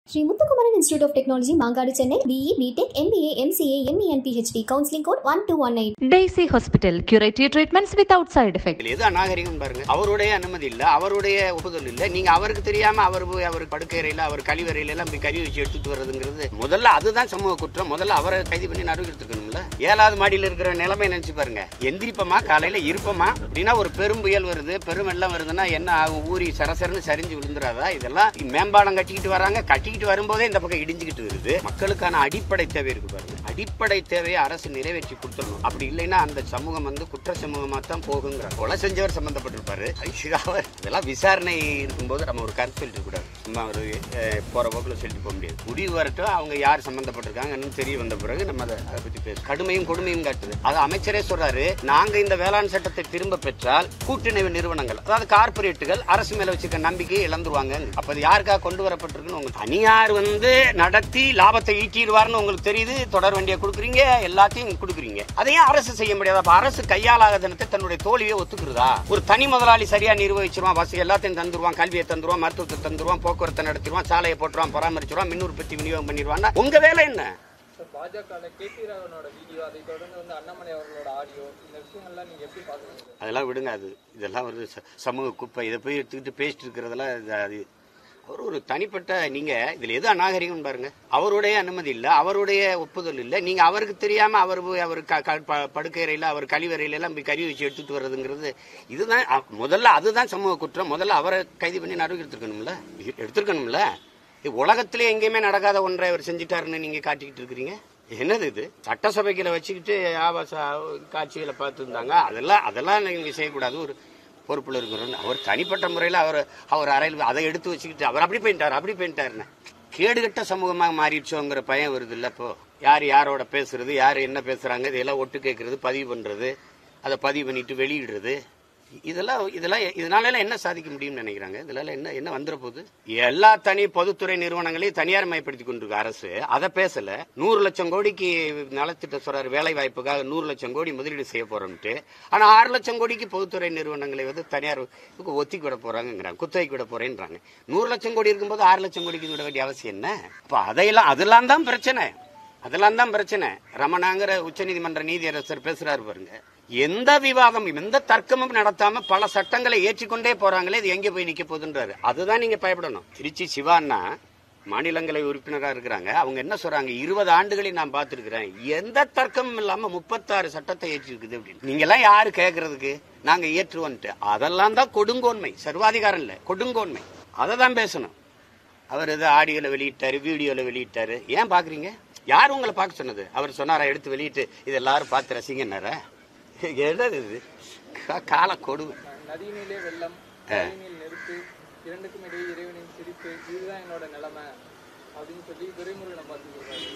Sri Muthukumaran institute of technology Mangadu Chennai BE B Tech MBA MCA ME and PhD counselling code one two one eight Daisy Hospital, curative treatments without side effects. இதுல எது அநாகரிகம் பாருங்க அவருடைய அனுமதி இல்ல அவருடைய ஒப்புதல் இல்ல நீங்க அவருக்கு தெரியாம அவர் போய் அவர் படுக்கையறையில அவர் கழிவறையில எல்லாம் போய் கறி வச்சு எடுத்துட்டு வர்றதுங்கிறது முதல்ல அதுதான் சமூக குற்றம் முதல்ல அவரை கைது பண்ணி நடுவு எடுத்துக்கணும்ல ஏழாவது மாடியில இருக்கிற நிலைமை நினைச்சு பாருங்க எந்திரிப்பமா காலையில இருப்பமா அப்படின்னா ஒரு பெரும் புயல் வருது பெரும் வெள்ளம் வருதுன்னா என்ன ஆகும் ஊறி சரசரன்னு சரிஞ்சு விழுந்துராதா இதெல்லாம் மேம்பாலம் கட்டிக்கிட்டு வராங்க கட்டிக்கிட்டு வரும்போதே இந்த பக்கம் இடிஞ்சுக்கிட்டு வருது மக்களுக்கான அடிப்படை தேவை இருக்கு பாருங்க அடிப்படை தேவையை அரசு நிறைவேற்றி கொடுத்துடணும் அப்படி இல்லைன்னா அந்த சமூகம் வந்து குற்ற சமூகமா தான் போகுங்கிறார் கொலை செஞ்சவர் சம்பந்தப்பட்டிருப்பாரு ஐஷுகாவர் இதெல்லாம் விசாரணை இருக்கும்போது நம்ம ஒரு கருத்து சொல்லிட்டு கூடாது சும்மா ஒரு அஹ், போற போக்குல சொல்லிட்டு போக முடியாது முடிவு வரட்டும் அவங்க யார் சம்பந்தப்பட்டிருக்காங்கன்னு தெரிய வந்த பிறகு நம்ம அதை அதை பத்தி பேச கடுமையும் கொடுமையும் காட்டுது அது அமைச்சரே சொல்றாரு நாங்க இந்த வேளாண் சட்டத்தை திரும்ப பெற்றால் கூட்டுணைவு நிறுவனங்கள் அதாவது கார்பரேட்டுகள் அரசு மேல வச்சிருக்க நம்பிக்கையை இழந்துருவாங்க அப்ப அது யாருக்காக கொண்டு வரப்பட்டிருக்குன்னு உங்களுக்கு தனியார் வந்து நடத்தி லாபத்தை ஈட்டிடுவார்னு உங்களுக்கு தெரியுது தொடர் வண்டியை கொடுக்குறீங்க எல்லாத்தையும் கொடுக்குறீங்க அதையும் அரசு செய்ய முடியாது அப்ப அரசு கையாளாக தினத்தை தன்னுடைய தோல்வியை ஒத்துக்கிறதா ஒரு தனி முதலாளி சரியா நிர்வகிச்சிருவான் வசதி எல்லாத்தையும் தந்துருவான் கல்வியை தந்துருவான் மருத்துவத்தை தந்துருவான் போக்குவரத்தை நடத்திடுவான் சாலையை போட்டுருவான் பராமரிச்சிருவான் மின் உற்பத்தி விநியோகம் பண்ணிடுவான் உங்க வேலை என்ன சார் பாஜக கே பி ராகவனோட வீடியோ அதை தொடர்ந்து வந்து அண்ணாமலை அவர்களோட ஆடியோ இந்த விஷயங்கள்லாம் நீங்க எப்படி பாக்குறீங்க சார் அதெல்லாம் விடுங்க அது இதெல்லாம் ஒரு ச- சமூக குப்பை இதை போய் எடுத்துக்கிட்டு பேசிட்டு இருக்கிறதெல்லாம் இது- அது அவர் ஒரு தனிப்பட்ட நீங்க இதுல எது அநாகரிகம் பாருங்க அவருடைய அனுமதி இல்ல அவருடைய ஒப்புதல் இல்ல நீங்க அவருக்கு தெரியாம அவர் போய் அவர் க- க- ப- படுக்கையறையில அவர் கழிவறையில எல்லாம் போய் கறி வச்சு எடுத்துட்டு வர்றதுங்கிறது இதுதான் அ- முதல்ல அதுதான் சமூக குற்றம் முதல்ல அவரை கைது பண்ணி நடுவு எடுத்துருக்கணும்ல எடுத்துருக்கணும்ல இது உலகத்திலே எங்கேயுமே நடக்காத ஒன்றை அவர் செஞ்சுட்டாருன்னு நீங்க காட்டிக்கிட்டு இருக்கிறீங்க என்னது இது சட்டசபைக்குள்ள வச்சுக்கிட்டு ஆபாச காட்சிகளை பார்த்துருந்தாங்க அதெல்லாம் அதெல்லாம் நீங்க செய்யக்கூடாது ஒரு பொறுப்புல இருக்கிறோம் அவர் தனிப்பட்ட முறையில் அவர் அவர் அறையில் அதை எடுத்து வச்சுக்கிட்டு அவர் அப்படி போயிட்டார் அப்படி போயிட்டாருன்னு கேடுகட்ட சமூகமாக மாறிடுச்சோங்கிற பயம் வருது இல்ல இப்போ யார் யாரோட பேசுறது யார் என்ன பேசுறாங்க இதெல்லாம் ஒட்டு கேட்கறது பதிவு பண்றது அதை பதிவு பண்ணிட்டு வெளியிடுறது இதெல்லாம் இதெல்லாம் இதனால எல்லாம் என்ன சாதிக்க முடியும்னு நினைக்கிறாங்க இதனால என்ன என்ன வந்துட போகுது எல்லா தனி பொதுத்துறை நிறுவனங்களையும் தனியார் மயப்படுத்தி கொண்டிருக்க அரசு அதை பேசல நூறு லட்சம் கோடிக்கு நலத்திட்ட சொல்றாரு வேலை வாய்ப்புக்காக நூறு லட்சம் கோடி முதலீடு செய்ய போறோம்ட்டு ஆனா ஆறு லட்சம் கோடிக்கு பொதுத்துறை நிறுவனங்களை வந்து தனியார் இதுக்கு ஒத்திக்கு விட போறாங்கிறாங்க குத்தகைக்கு விட போறேன்றாங்க நூறு லட்சம் கோடி இருக்கும்போது ஆறு லட்சம் கோடிக்கு விட வேண்டிய அவசியம் என்ன அப்ப அதையெல்லாம் அதெல்லாம் தான் பிரச்சனை அதெல்லாம் தான் பிரச்சனை ரமணாங்கிற உச்சநீதிமன்ற நீதியரசர் பேசுறாரு பாருங்க எந்த விவாதம் எந்த தர்க்கமும் நடத்தாம பல சட்டங்களை ஏற்றிக்கொண்டே போறாங்களே இது எங்க போய் நிக்க போகுதுன்றாரு அதுதான் நீங்க பயப்படணும் திருச்சி சிவான்னா மாநிலங்களவை உறுப்பினராக இருக்கிறாங்க அவங்க என்ன சொல்றாங்க இருபது ஆண்டுகளை நான் பார்த்திருக்கிறேன் எந்த தர்க்கமும் இல்லாம முப்பத்தாறு சட்டத்தை ஏற்றிருக்குது அப்படின்னு நீங்க எல்லாம் யாரு கேட்கறதுக்கு நாங்க ஏற்றுவோன்ட்டு அதெல்லாம் தான் கொடுங்கோன்மை சர்வாதிகாரம் இல்ல கொடுங்கோன்மை அதை தான் பேசணும் அவர் இது ஆடியோல வெளியிட்டாரு வீடியோல வெளியிட்டாரு ஏன் பாக்குறீங்க யார் உங்களை பார்க்க சொன்னது அவர் சொன்னாரா எடுத்து வெளியிட்டு இது எல்லாரும் பார்த்து ரசிங்கன்னாரா என்னது இது கா- கால கொடுமை நதியினிலே வெள்ளம் நதியினில் நெருப்பு இரண்டுக்கும் இடையே இறைவனின் சிரிப்பு இதுதான் என்னோட நிலைமை அப்படின்னு சொல்லி துரைமுருகனை பார்த்து சொல்றாரு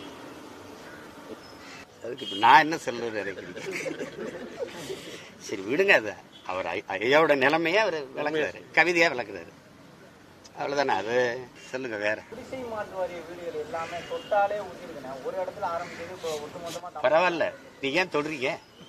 அதுக்கு இப்ப நான் என்ன சொல்றது நினைக்கிறீங்க சரி விடுங்க அதை அவர் ஐ- ஐயாவோட நிலைமையை அவர் விளக்குறாரு கவிதையா விளக்குறாரு அவ்வளவுதானே அது சொல்லுங்க வேற குடிசை மாற்று வாரிய வீடுகள் எல்லாமே தொட்டாலே ஊற்றிருக்கேன் ஒரு இடத்துல ஆரம்பிச்சது இப்போ ஒட்டுமொத்தமா பரவாயில்ல நீங்க ஏன் தொடுறீங்க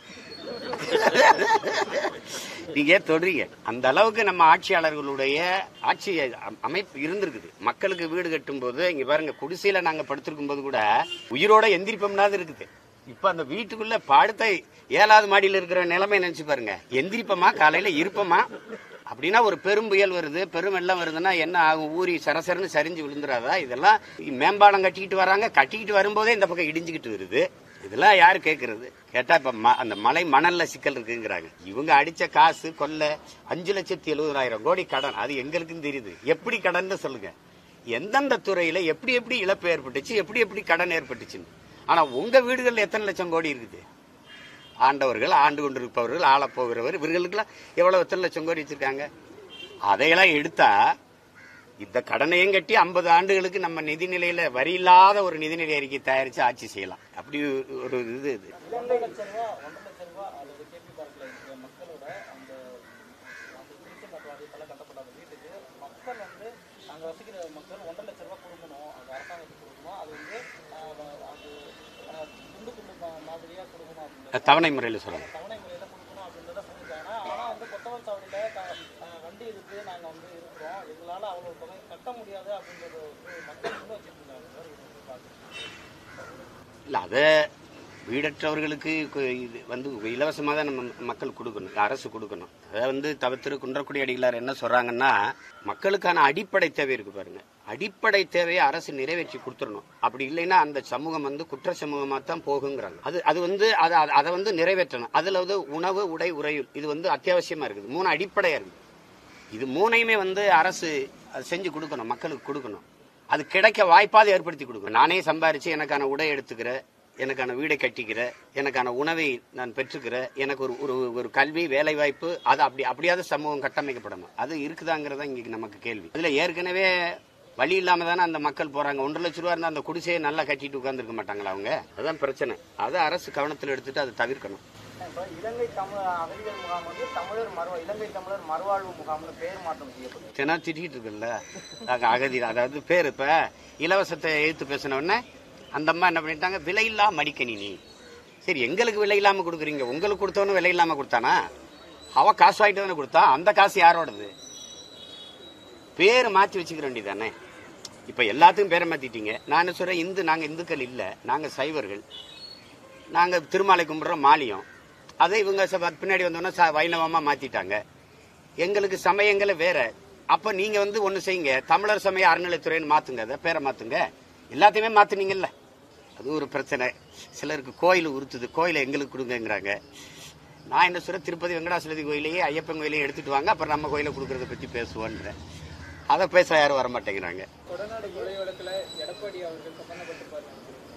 நீங்க ஏன் தொடுறீங்க அந்த அளவுக்கு நம்ம ஆட்சியாளர்களுடைய ஆட்சி அ- அமைப்பு இருந்திருக்குது மக்களுக்கு வீடு கட்டும் போது இங்க பாருங்க குடிசையில நாங்க படுத்திருக்கும் போது கூட உயிரோட எந்திரிப்போம்னாது இருக்குது இப்ப அந்த வீட்டுக்குள்ள படுத்த ஏழாவது மாடியில இருக்கிற நிலைமை நினைச்சு பாருங்க எந்திரிப்பமா காலையில இருப்பமா அப்படின்னா ஒரு பெரும் புயல் வருது பெரும் வெள்ளம் வருதுன்னா என்ன ஆகும் ஊறி சரசரன்னு சரிஞ்சு விழுந்துராதா இதெல்லாம் மேம்பாலம் கட்டிக்கிட்டு வராங்க கட்டிக்கிட்டு வரும்போதே இந்த பக்கம் இடிஞ்சுக்கிட்டு வருது இதெல்லாம் யாரு கேட்கறது கேட்டா இப்ப ம- அந்த மலை மணல்ல சிக்கல் இருக்குங்கிறாங்க இவங்க அடிச்ச காசு கொள்ள அஞ்சு லட்சத்தி எழுபதாயிரம் கோடி கடன் அது எங்களுக்கும் தெரியுது எப்படி கடன் சொல்லுங்க எந்தெந்த துறையில எப்படி எப்படி இழப்பு ஏற்பட்டுச்சு எப்படி எப்படி கடன் ஏற்பட்டுச்சுன்னு ஆனா உங்க வீடுகள்ல எத்தனை லட்சம் கோடி இருக்குது ஆண்டவர்கள் ஆண்டு கொண்டிருப்பவர்கள் ஆளப் போகிறவர் இவர்களுக்கெல்லாம் எவ்வளவு எத்தனை லட்சம் கோடி வச்சிருக்காங்க அதையெல்லாம் எடுத்தா இந்த கடனையும் கட்டி ஐம்பது ஆண்டுகளுக்கு நம்ம நிதிநிலையில வரி இல்லாத ஒரு நிதிநிலை அறிக்கை தயாரிச்சு ஆட்சி செய்யலாம் அப்படி ஒரு- ஒரு இது இது ஒன்றரை லட்சம் ரூபா ஒன்றரை லட்சம் ரூபா அல்லது கேபி பார்க்கில் இருக்கிற மக்களோட அந்த அந்த குடிசை மாற்று வாரியத்தால் கட்டப்படாத வீட்டுக்கு மக்கள் வந்து அங்கே வசிக்கிற மக்கள் ஒன்றரை லட்சம் ரூபா கொடுக்கணும் அந்த அரசாங்கத்துக்கு கொடுக்கணும் அது வந்து ஆஹ், அது ஆஹ், துண்டு துண்டு மா- மாதிரியா கொடுக்கணும் அப்படின்னு தவணை முறையில் சொல்லணும் தவணை முறையில் கொடுக்கணும் அப்படின்றத சொல்லியிருக்காங்க ஆனால் வந்து கொத்தவல் சாவடியில் வண்டி இருக்கு நாங்கள் வந்து இருக்கிறோம் எங்களால் அவ்வளோ தொகை கட்ட முடியாது அப்படின்றது வந்து மக்கள் முன் வச்சிருக்காங்க இல்ல அதை வீடற்றவர்களுக்கு கு- இது வந்து இலவசமாக தான் நம்ம மக்கள் கொடுக்கணும் அரசு கொடுக்கணும் அதை வந்து தவிர்த்து குன்றக்குடி அடிகளார் என்ன சொல்றாங்கன்னா மக்களுக்கான அடிப்படை தேவை இருக்கு பாருங்க அடிப்படை தேவையை அரசு நிறைவேற்றி கொடுத்துடணும் அப்படி இல்லைன்னா அந்த சமூகம் வந்து குற்ற சமூகமாக தான் போகுங்கிறாங்க அது அது வந்து அதை அதை- அதை வந்து நிறைவேற்றணும் அதுல வந்து உணவு உடை உறையுள் இது வந்து அத்தியாவசியமா இருக்குது மூணு அடிப்படையா இருக்குது இது மூணையுமே வந்து அரசு அது செஞ்சு கொடுக்கணும் மக்களுக்கு கொடுக்கணும் அது கிடைக்க வாய்ப்பாவது ஏற்படுத்தி கொடுக்கணும் நானே சம்பாரிச்சு எனக்கான உடை எடுத்துக்கிற எனக்கான வீடை கட்டிக்கிற எனக்கான உணவை நான் பெற்றுக்கிற எனக்கு ஒரு ஒரு ஒரு கல்வி வேலை வாய்ப்பு அது அப்படி அப்படியாவது சமூகம் கட்டமைக்கப்படணும் அது இருக்குதாங்கிறதா இங்க நமக்கு கேள்வி இதுல ஏற்கனவே வழி இல்லாம தானே அந்த மக்கள் போறாங்க ஒன்றரை லட்ச ரூபா இருந்தா அந்த குடிசையை நல்லா கட்டிட்டு உட்கார்ந்துருக்க மாட்டாங்களா அவங்க அதான் பிரச்சனை அதை அரசு கவனத்தில் எடுத்துட்டு அதை தவிர்க்கணும் இப்போ இலங்கை தமிழ் அகதிகள் முகாம் வந்து தமிழர் மறுவா இலங்கை தமிழர் மறுவாழ்வு முகாம்னு பெயர் மாற்றம் செய்யப்பட்டது தினம் திட்டிட்டு இருக்குல்ல அங்க அகதி அதாவது பேர் இப்ப இலவசத்தை எழுத்து பேசின உடனே அந்த அம்மா என்ன பண்ணிட்டாங்க விலையில்லா மடிக்கணினி சரி எங்களுக்கு விலை இல்லாம கொடுக்குறீங்க உங்களுக்கு கொடுத்தவனும் விலை இல்லாம கொடுத்தானா அவ காசு வாங்கிட்டு தானே கொடுத்தா அந்த காசு யாரோடது பேர் மாத்தி வச்சுக்கிற வேண்டியதானே இப்ப எல்லாத்துக்கும் பேரை மாத்திட்டீங்க நான் என்ன சொல்றேன் இந்து நாங்க இந்துக்கள் இல்ல நாங்க சைவர்கள் நாங்க திருமாலை கும்பிடுறோம் மாலியம் அதை இவங்க ச- பின்னாடி வந்தோன்னா ச- வைணவமா மாத்திட்டாங்க எங்களுக்கு சமயங்களே வேற அப்ப நீங்க வந்து ஒண்ணு செய்யுங்க தமிழர் சமய அறநிலைத்துறைன்னு மாத்துங்க அதை பேரை மாத்துங்க எல்லாத்தையுமே மாத்துனீங்கல்ல அது ஒரு பிரச்சனை சிலருக்கு கோயில் உறுத்துது கோயிலை எங்களுக்கு கொடுங்கங்கிறாங்க நான் என்ன சொல்றேன் திருப்பதி வெங்கடாசலதி கோயிலையே ஐயப்பன் கோயிலையும் எடுத்துட்டு வாங்க அப்புறம் நம்ம கோயிலை கொடுக்கறத பத்தி பேசுவோன்றேன் அதை பேச யாரும் வர மாட்டேங்கிறாங்க கொடநாடு கொலை வழக்கில் எடப்பாடி அவர்கள் சம்பந்தப்பட்டிருப்பாரு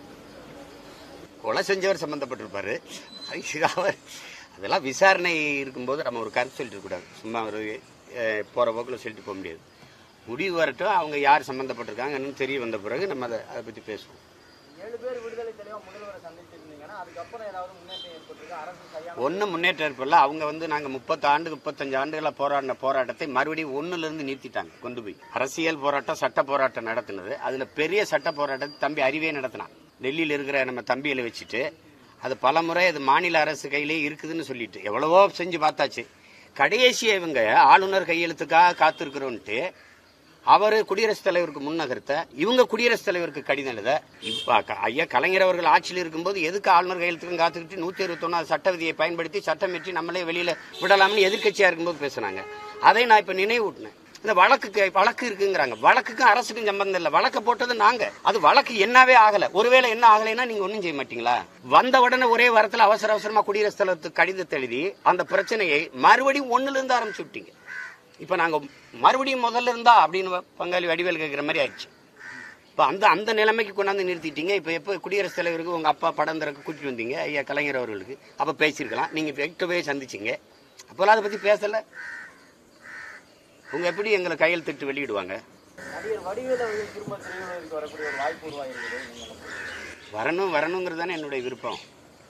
கொலை செஞ்சவர் சம்பந்தப்பட்டிருப்பாரு அது அவர் அதெல்லாம் விசாரணை இருக்கும்போது நம்ம ஒரு கருத்து சொல்லிட்டு கூடாது சும்மா ஒரு அஹ், போற போக்குல சொல்லிட்டு போக முடியாது முடிவு வரட்டும் அவங்க யார் சம்பந்தப்பட்டிருக்காங்கன்னு தெரிய வந்த பிறகு நம்ம அதை அதை பத்தி பேசுவோம் ஏழு பேர் விடுதலை தெளிவாக முதல்வரை சந்திச்சிருந்தீங்கன்னா அதுக்கப்புறம் ஏதாவது முன்னேற்றம் ஏற்பட்டிருக்கு அரசு சரியான ஒன்றும் முன்னேற்றம் ஏற்படல அவங்க வந்து நாங்கள் முப்பத்து ஆண்டு முப்பத்தஞ்சு ஆண்டுகளா போராடின போராட்டத்தை மறுபடியும் ஒண்ணுல இருந்து நிறுத்திட்டாங்க கொண்டு போய் அரசியல் போராட்டம் சட்ட போராட்டம் நடத்தினது அதுல பெரிய சட்ட போராட்டத்தை தம்பி அறிவே நடத்தினான் டெல்லியில் இருக்கிற நம்ம தம்பிகளை வச்சுட்டு அது பல முறை அது மாநில அரசு கையிலே இருக்குதுன்னு சொல்லிட்டு எவ்வளவோ செஞ்சு பார்த்தாச்சு கடைசியா இவங்க ஆளுநர் கையெழுத்துக்காக காத்திருக்கிறோன்ட்டு அவர் குடியரசுத் தலைவருக்கு முன்னகர்த்த இவங்க குடியரசுத் தலைவருக்கு கடிதம் எழுத இப்ப க- ஐயா கலைஞர் அவர்கள் ஆட்சியில் இருக்கும்போது எதுக்கு ஆளுநர் கையெழுத்துக்கும் காத்துக்கிட்டு நூத்தி அறுபத்தொன்னாவது சட்ட விதியை பயன்படுத்தி சட்டம் ஏற்றி நம்மளே வெளியில விடலாம்னு எதிர்க்கட்சியா இருக்கும்போது பேசுனாங்க அதை நான் இப்ப நினைவூட்டினேன் இந்த வழக்கு வழக்கு இருக்குங்கிறாங்க வழக்குக்கும் அரசுக்கும் சம்பந்தம் இல்லை வழக்கு போட்டது நாங்க அது வழக்கு என்னவே ஆகல ஒருவேளை என்ன ஆகலைன்னா நீங்க ஒண்ணும் செய்ய மாட்டீங்களா வந்த உடனே ஒரே வாரத்துல அவசர அவசரமா குடியரசுத் தலைவருக்கு கடிதத்தை எழுதி அந்த பிரச்சனையை மறுபடியும் ஒண்ணுல இருந்து ஆரம்பிச்சு விட்டீங்க இப்ப நாங்க மறுபடியும் முதல்ல இருந்தா அப்படின்னு பங்காளி வடிவேல் கேட்கிற மாதிரி ஆயிடுச்சு இப்ப அந்த அந்த நிலைமைக்கு கொண்டாந்து நிறுத்திட்டீங்க இப்ப எப்ப குடியரசுத் தலைவருக்கு உங்க அப்பா படம் திறக்க கூட்டிட்டு வந்தீங்க ஐயா கலைஞர் அவர்களுக்கு அப்ப பேசியிருக்கலாம் நீங்க வெக்ட போய் சந்திச்சீங்க அப்போல்லாம் அதை பத்தி பேசல உங்க எப்படி எங்களை கையெழுத்திட்டு வெளியிடுவாங்க நடிகர் வடிவேல் அவர்கள் திரும்ப திரையுலகிற்கு வரக்கூடிய ஒரு வாய்ப்பு உருவாகிறது நீங்க வரணும் வரணுங்கிறது தானே என்னுடைய விருப்பம்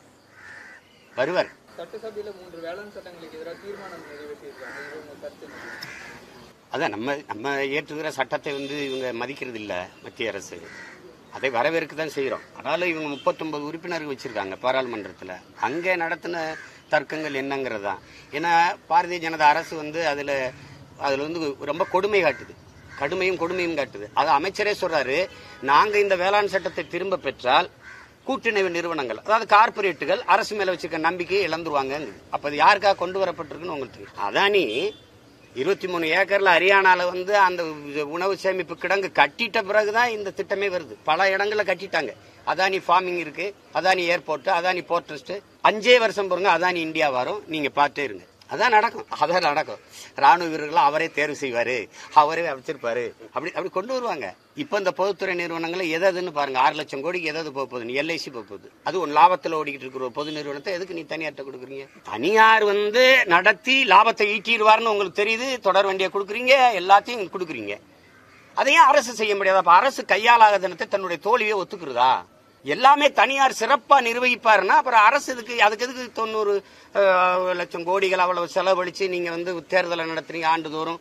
வருவார் சட்டசபையில மூன்று வேளாண் சட்டங்களுக்கு எதிராக தீர்மானம் நிறைவேற்றியிருக்காங்க இது உங்க கருத்து என்ன? அதான் நம்ம நம்ம ஏற்றுகிற சட்டத்தை வந்து இவங்க மதிக்கிறது இல்ல மத்திய அரசு அதை வரவேற்க தான் செய்கிறோம் ஆனாலும் இவங்க முப்பத்தொன்பது உறுப்பினர்கள் வச்சிருக்காங்க பாராளுமன்றத்தில் அங்கே நடத்தின தர்க்கங்கள் என்னங்கிறது தான் ஏன்னா பாரதிய ஜனதா அரசு வந்து அதில் அதில் வந்து ரொம்ப கொடுமை காட்டுது கடுமையும் கொடுமையும் காட்டுது அது அமைச்சரே சொல்றாரு நாங்க இந்த வேளாண் சட்டத்தை திரும்ப பெற்றால் கூட்டுறவு நிறுவனங்கள் அதாவது கார்ப்பரேட்டுகள் அரசு மேல வச்சிருக்க நம்பிக்கையை இழந்துருவாங்க அப்ப அது யாருக்காக கொண்டு வரப்பட்டிருக்குன்னு உங்களுக்கு தெரியும் அதானி இருபத்தி மூணு ஏக்கர்ல ஹரியானால வந்து அந்த உணவு சேமிப்பு கிடங்கு கட்டிட்ட பிறகுதான் இந்த திட்டமே வருது பல இடங்கள்ல கட்டிட்டாங்க அதானி ஃபார்மிங் இருக்கு Adani airport Adani port trust அஞ்சே வருஷம் பாருங்க அதானி இந்தியா வரும் நீங்க பார்த்தே இருங்க அதான் நடக்கும் அதான் நடக்கும் ராணுவ வீரர்கள் அவரே தேர்வு செய்வாரு அவரே வச்சிருப்பாரு அப்படி அப்படி கொண்டு வருவாங்க இப்ப இந்த பொதுத்துறை நிறுவனங்களை எதுன்னு பாருங்க ஆறு லட்சம் கோடிக்கு எதாவது போக போகுது எல்ஐசி போக போகுது அது ஒரு லாபத்துல ஓடிக்கிட்டு இருக்கிற ஒரு பொது நிறுவனத்தை எதுக்கு நீ தனியார்ட்ட கொடுக்குறீங்க தனியார் வந்து நடத்தி லாபத்தை ஈட்டிடுவார்னு உங்களுக்கு தெரியுது தொடர் வண்டியை கொடுக்குறீங்க எல்லாத்தையும் கொடுக்குறீங்க அதையும் அரசு செய்ய முடியாது அப்ப அரசு கையாளாத தினத்தை தன்னுடைய தோல்வியை ஒத்துக்கிறதா எல்லாமே தனியார் சிறப்பா நிர்வகிப்பாருன்னா அப்புறம் அரசு இதுக்கு அதுக்கு எதுக்கு தொண்ணூறு அஹ், லட்சம் கோடிகள் அவ்வளவு செலவழிச்சு நீங்க வந்து தேர்தலை நடத்துறீங்க ஆண்டுதோறும்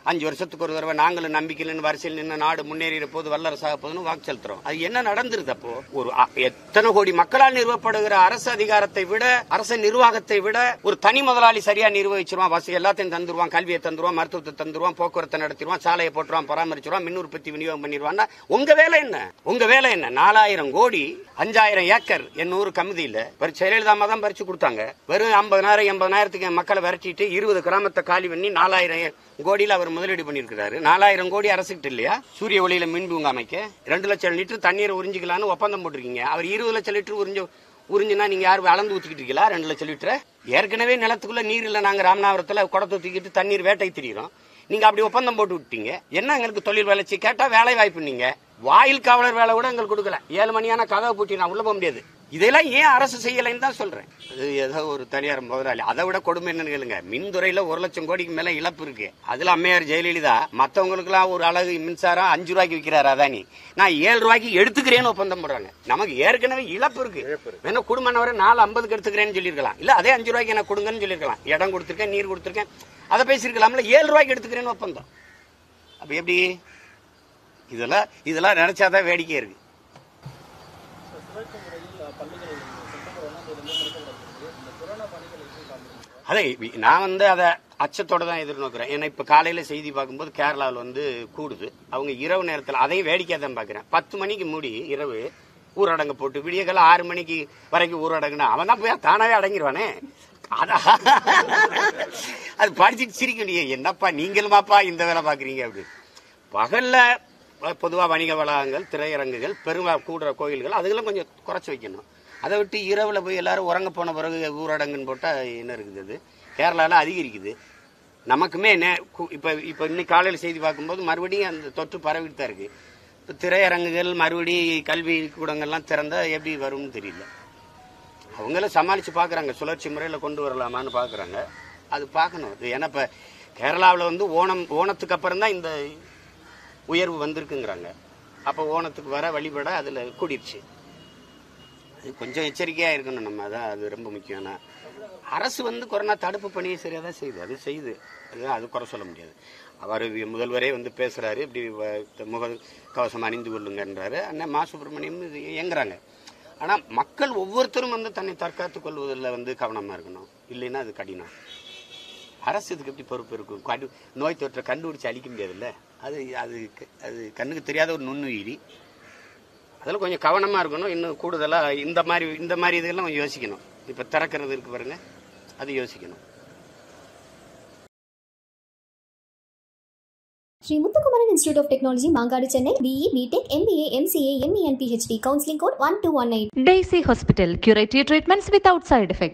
அஞ்சு வருஷத்துக்கு ஒரு தடவை நாங்களும் நம்பிக்கையில் வரிசையில் நின்று நாடு முன்னேறிற போது வல்லரசாக போதுன்னு வாக்கு செலுத்துறோம் அது என்ன நடந்துருது அப்போ ஒரு அ- எத்தனை கோடி மக்களால் நிறுவப்படுகிற அரசு அதிகாரத்தை விட அரசு நிர்வாகத்தை விட ஒரு தனி முதலாளி சரியா நிர்வகிச்சிருவான் வசதி எல்லாத்தையும் தந்துருவான் கல்வியை தந்துருவான் மருத்துவத்தை தந்துருவான் போக்குவரத்தை நடத்திடுவான் சாலையை போட்டுருவான் பராமரிச்சிருவான் மின் உற்பத்தி விநியோகம் பண்ணிடுவான் உங்க வேலை என்ன உங்க வேலை என்ன நாலாயிரம் கோடி அஞ்சாயிரம் ஏக்கர் எண்ணூறு கமிதியில வெறும் ஜெயலலிதா தான் பறிச்சு கொடுத்தாங்க வெறும் ஐம்பதாயிரம் எண்பதாயிரத்துக்கு மக்களை விரட்டிட்டு இருபது கிராமத்தை காலி பண்ணி நாலாயிரம் கோடியில் அவர் முதலீடு பண்ணியிருக்கிறாரு நாலாயிரம் கோடி அரசுகிட்ட இல்லையா சூரிய ஒளியில மின் பூங்கா அமைக்க ரெண்டு லட்சம் லிட்டர் தண்ணீரை உறிஞ்சிக்கலாம்னு ஒப்பந்தம் போட்டிருக்கீங்க அவர் இருபது லட்சம் லிட்டர் உறிஞ்சு உறிஞ்சுனா நீங்க யாரும் அளந்து ஊத்திக்கிட்டு இருக்கீங்களா ரெண்டு லட்சம் லிட்டர் ஏற்கனவே நிலத்துக்குள்ள நீர் இல்ல நாங்க ராமநாதபுரத்துல குடத்தை தூக்கிட்டு தண்ணீர் வேட்டை திரியிறோம் நீங்க அப்படி ஒப்பந்தம் போட்டு விட்டீங்க என்ன எங்களுக்கு தொழில் வளர்ச்சி கேட்டா வேலை வாய்ப்பு நீங்க வாயில் காவலர் வேலை கூட எங்களுக்கு கொடுக்கல ஏழு மணியான கதவை பூட்டி நான் உள்ள போக முடியாது இதெல்லாம் ஏன் அரசு செய்யலைன்னு தான் சொல்றேன் அது ஏதோ ஒரு தனியார் முதலாளி அதை விட கொடுமை என்னன்னு கேளுங்க மின்துறையில ஒரு லட்சம் கோடிக்கு மேல இழப்பு இருக்கு அதுல அம்மையார் ஜெயலலிதா மத்தவங்களுக்குலாம் ஒரு அழகு மின்சாரம் அஞ்சு ரூபாய்க்கு விற்கிறாரு அதானி நான் ஏழு ரூபாய்க்கு எடுத்துக்கிறேன்னு ஒப்பந்தம் போடுறாங்க நமக்கு ஏற்கனவே இழப்பு இருக்கு வேணா குடும்பம் வரை நாலு ஐம்பதுக்கு எடுத்துக்கிறேன்னு சொல்லியிருக்கலாம் இல்ல அதே அஞ்சு ரூபாய்க்கு எனக்கு கொடுங்கன்னு சொல்லியிருக்கலாம் இடம் கொடுத்துருக்கேன் நீர் கொடுத்துருக்கேன் அதை பேசியிருக்கலாம்ல ஏழு ரூபாய்க்கு எடுத்துக்கிறேன்னு ஒப்பந்தம் அப்ப எப்படி இதெல்லாம் இதெல்லாம் நினைச்சாதான் வேடிக்கை இருக்கு சுழற்சி முறையில் அஹ், பள்ளிகள் செப்டம்பர் ஒன்றாம் தேதியிலிருந்து திறக்கப்பட இந்த கொரோனா பணிகள் எப்படி பார்க்குறீங்க அதே இப்ப நான் வந்து அதை அச்சத்தோட தான் எதிர்நோக்கிறேன் ஏன்னா இப்ப காலையில செய்தி பார்க்கும்போது கேரளாவில் வந்து கூடுது அவங்க இரவு நேரத்தில் அதையும் வேடிக்கையா தான் பார்க்கிறேன் பத்து மணிக்கு மூடி இரவு ஊரடங்கு போட்டு விடியகால ஆறு மணிக்கு வரைக்கும் ஊரடங்குனா அவன் தான் போய் தானாவே அடங்கிடுவானே அதான் அது படிச்சுட்டு சிரிக்க முடியும் என்னப்பா நீங்களுமாப்பா இந்த வேலை பாக்குறீங்க அப்படி பகல்ல பொதுவா வணிக வளாகங்கள் திரையரங்குகள் பெருமா கூடுற கோயில்கள் அதுக்கெல்லாம் கொஞ்சம் குறைச்சி வைக்கணும் அதை விட்டு இரவுல போய் எல்லாரும் உறங்க போன பிறகு ஊரடங்குன்னு போட்டா என்ன இருக்குது அது கேரளால அதிகரிக்குது நமக்குமே நே- கு- இப்ப இப்ப இன்னைக்கு காலையில செய்தி பார்க்கும்போது மறுபடியும் அந்த தொற்று பரவிட்டு தான் இருக்கு இப்ப திரையரங்குகள் மறுபடி கல்வி கூடங்கள்லாம் திறந்தா எப்படி வரும்னு தெரியல அவங்கள சமாளிச்சு பாக்குறாங்க சுழற்சி முறையில கொண்டு வரலாமான்னு பாக்குறாங்க அது பார்க்கணும் அது ஏன்னா இப்ப கேரளாவில் வந்து ஓணம் ஓணத்துக்கு அப்புறம் தான் இந்த உயர்வு வந்திருக்குங்கிறாங்க அப்போ ஓணத்துக்கு வர வழிபட அதுல கூடிருச்சு அது கொஞ்சம் எச்சரிக்கையா இருக்கணும் நம்ம அதான் அது ரொம்ப முக்கியம் ஆனா, அரசு வந்து கொரோனா தடுப்பு பணியை சரியா தான் செய்யுது அது செய்யுது அது அது குறை சொல்ல முடியாது அவர் முதல்வரே வந்து பேசுறாரு இப்படி வ- முக கவசம் அணிந்து கொள்ளுங்கன்றாரு அண்ணன் மா சுப்பிரமணியம் இது இயங்குறாங்க ஆனா மக்கள் ஒவ்வொருத்தரும் வந்து தன்னை தற்காத்துக் கொள்வதில் வந்து கவனமா இருக்கணும் இல்லைன்னா அது கடினம் அரசு இதுக்கு எப்படி பொறுப்பு இருக்கும் கண்டு நோய் தொற்றை கண்டுபிடிச்சு அழிக்க முடியாதுல்ல அது அது க- அது கண்ணுக்கு தெரியாத ஒரு நுண்ணுயிரி அதில் கொஞ்சம் கவனமா இருக்கணும் இன்னும் கூடுதலா இந்த மாதிரி இந்த மாதிரி இதெல்லாம் கொஞ்சம் யோசிக்கணும் இப்போ திறக்கிறது இருக்கு பாருங்க அது யோசிக்கணும் Sri Muthukumaran institute of technology Mangadu Chennai BE B Tech MBA MCA ME and PhD counselling code one two one eight Daisy Hospital, curative treatments without side effects.